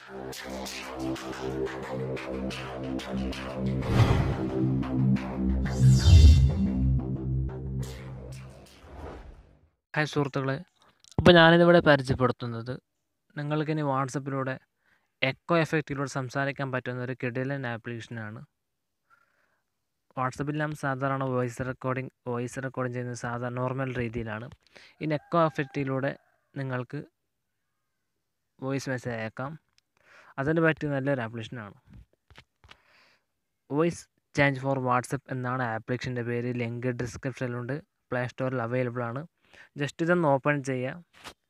hi സുഹൃത്തുക്കളെ അപ്പോൾ ഞാനിന്നിവിടെ പരിചയപ്പെടുത്തുന്നത് നിങ്ങൾക്കിനി വാട്സപ്പിലൂടെ എക്കോ എഫക്റ്റിലൂടെ സംസാരിക്കാൻ പറ്റുന്ന ഒരു കിടിലൻ ആപ്ലിക്കേഷനാണ് വാട്സപ്പിൽ നാം സാധാരണ വോയിസ് റെക്കോർഡിംഗ് വോയിസ് റെക്കോർഡിംഗ് ചെയ്യുന്നത് സാധാരണ നോർമൽ രീതിയിലാണ് ഈ എക്കോ എഫക്റ്റിലൂടെ നിങ്ങൾക്ക് വോയിസ് മെസ്സേജ് അയക്കാം അതിന് പറ്റിയ നല്ലൊരു ആപ്ലിക്കേഷനാണ് വോയിസ് ചേഞ്ച് ഫോർ വാട്സപ്പ് എന്നാണ് ആപ്ലിക്കേഷൻ്റെ പേര് ലിങ്ക് ഡിസ്ക്രിപ്ഷനിലുണ്ട് പ്ലേ സ്റ്റോറിൽ അവൈലബിൾ ആണ് ജസ്റ്റ് ഇതൊന്ന് ഓപ്പൺ ചെയ്യാം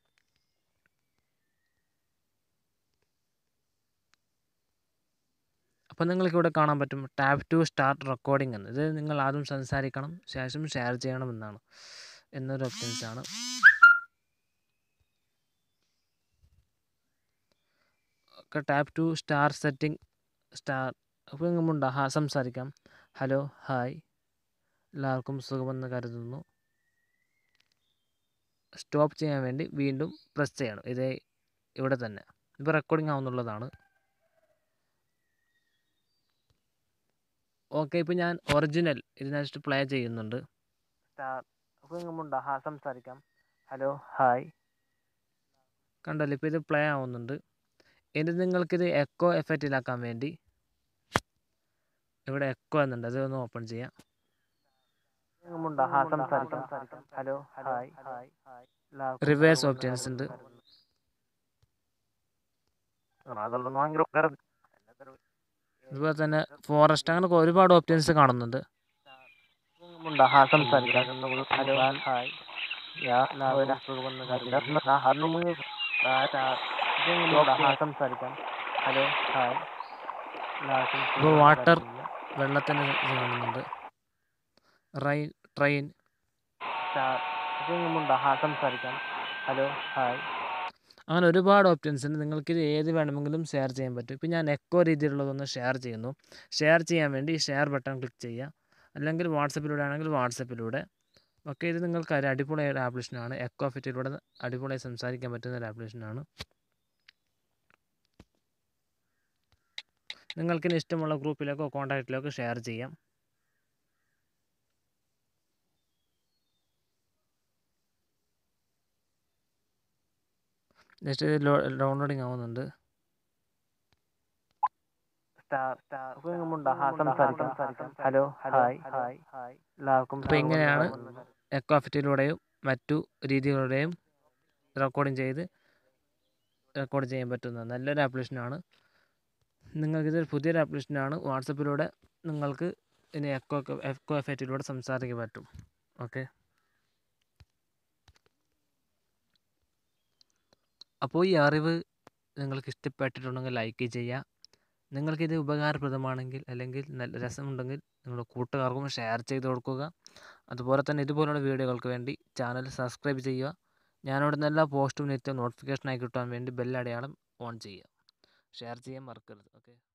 അപ്പോൾ നിങ്ങൾക്ക് ഇവിടെ കാണാൻ പറ്റും ടാപ്പ് ടു സ്റ്റാർട്ട് റെക്കോർഡിംഗ് എന്ന് ഇത് നിങ്ങൾ ആദ്യം സംസാരിക്കണം ശേഷം ഷെയർ ചെയ്യണം എന്നാണ് എന്നൊരു ഓപ്ഷൻസ് ആണ് ഒക്കെ tap to star setting star അപ്പോൾ നിങ്ങളുണ്ട് ഹാ സംസാരിക്കാം ഹലോ ഹായ് എല്ലാവർക്കും സുഖമെന്ന് കരുതുന്നു സ്റ്റോപ്പ് ചെയ്യാൻ വേണ്ടി വീണ്ടും പ്രസ് ചെയ്യണം ഇതേ ഇവിടെ തന്നെ ഇപ്പോൾ റെക്കോർഡിംഗ് ആവുന്നുള്ളതാണ് ഓക്കെ ഇപ്പോൾ ഞാൻ ഒറിജിനൽ ഇതിനകത്ത് പ്ലേ ചെയ്യുന്നുണ്ട് സ്റ്റാർ അപ്പോൾ നിങ്ങളുണ്ട് ഹാ സംസാരിക്കാം ഹലോ ഹായ് കണ്ടല്ലോ ഇപ്പോൾ ഇത് പ്ലേ ആവുന്നുണ്ട് ഇനി നിങ്ങൾക്കിത് എക്കോ എഫക്റ്റിലാക്കാൻ വേണ്ടി ഇവിടെ എക്കോ എന്നുണ്ട് അത് ഒന്ന് ഓപ്പൺ ചെയ്യാം ഹലോ ഹായ് റിവേഴ്സ് ഓപ്ഷൻസ് ഉണ്ട് അതുപോലെ തന്നെ ഫോറസ്റ്റ് അങ്ങനെ ഒരുപാട് ഓപ്ഷൻസ് കാണുന്നുണ്ട് ഹലോ ഹായ് ഇപ്പോൾ വാട്ടർ വെള്ളത്തിന് കാണുന്നുണ്ട് റൈൻ ട്രെയിൻ സംസാരിക്കാം ഹലോ ഹായ് അങ്ങനെ ഒരുപാട് ഓപ്ഷൻസ് ഉണ്ട് നിങ്ങൾക്കിത് ഏത് വേണമെങ്കിലും ഷെയർ ചെയ്യാൻ പറ്റും ഇപ്പോൾ ഞാൻ എക്കോ രീതിയിലുള്ളതൊന്ന് ഷെയർ ചെയ്യുന്നു ഷെയർ ചെയ്യാൻ വേണ്ടി ഷെയർ ബട്ടൺ ക്ലിക്ക് ചെയ്യുക അല്ലെങ്കിൽ വാട്സപ്പിലൂടെ ആണെങ്കിൽ വാട്സപ്പിലൂടെ ഓക്കെ ഇത് നിങ്ങൾക്ക് ഒരു അടിപൊളിയായ ഒരു ആപ്ലിക്കേഷനാണ് എക്കോ ഫിറ്റിലൂടെ അടിപൊളിയായി സംസാരിക്കാൻ പറ്റുന്ന ഒരു ആപ്ലിക്കേഷനാണ് നിങ്ങൾക്കിനി ഇഷ്ടമുള്ള ഗ്രൂപ്പിലേക്കോ കോൺടാക്റ്റിലേക്കോ ഷെയർ ചെയ്യാം ജസ്റ്റ് ഡൗൺലോഡിങ് ആവുന്നുണ്ട് ഹലോ ഹായ് എല്ലാവർക്കും അപ്പോൾ ഇങ്ങനെയാണ് എക്കോഫിറ്റിലൂടെയും മറ്റു രീതികളുടെയും റെക്കോർഡിങ് ചെയ്ത് റെക്കോർഡ് ചെയ്യാൻ പറ്റുന്ന നല്ലൊരു ആപ്ലിക്കേഷനാണ് നിങ്ങൾക്കിതൊരു പുതിയൊരു ആപ്ലിക്കേഷനാണ് വാട്സപ്പിലൂടെ നിങ്ങൾക്ക് ഇനി എക്കോ എക്കോ എഫക്റ്റിലൂടെ സംസാരിക്കാൻ പറ്റും ഓക്കെ അപ്പോൾ ഈ അറിവ് നിങ്ങൾക്ക് ഇഷ്ടപ്പെട്ടിട്ടുണ്ടെങ്കിൽ ലൈക്ക് ചെയ്യുക നിങ്ങൾക്കിത് ഉപകാരപ്രദമാണെങ്കിൽ അല്ലെങ്കിൽ നല്ല രസമുണ്ടെങ്കിൽ നിങ്ങളുടെ കൂട്ടുകാർക്കും ഷെയർ ചെയ്ത് കൊടുക്കുക അതുപോലെ തന്നെ ഇതുപോലുള്ള വീഡിയോകൾക്ക് വേണ്ടി ചാനൽ സബ്സ്ക്രൈബ് ചെയ്യുക ഞാനിവിടുന്ന് എല്ലാ പോസ്റ്റും നിത്യം നോട്ടിഫിക്കേഷനായി കിട്ടാൻ വേണ്ടി ബെല്ലടയാളം ഓൺ ചെയ്യുക ഷെയർ ചെയ്യാൻ മറക്കരുത് ഓക്കെ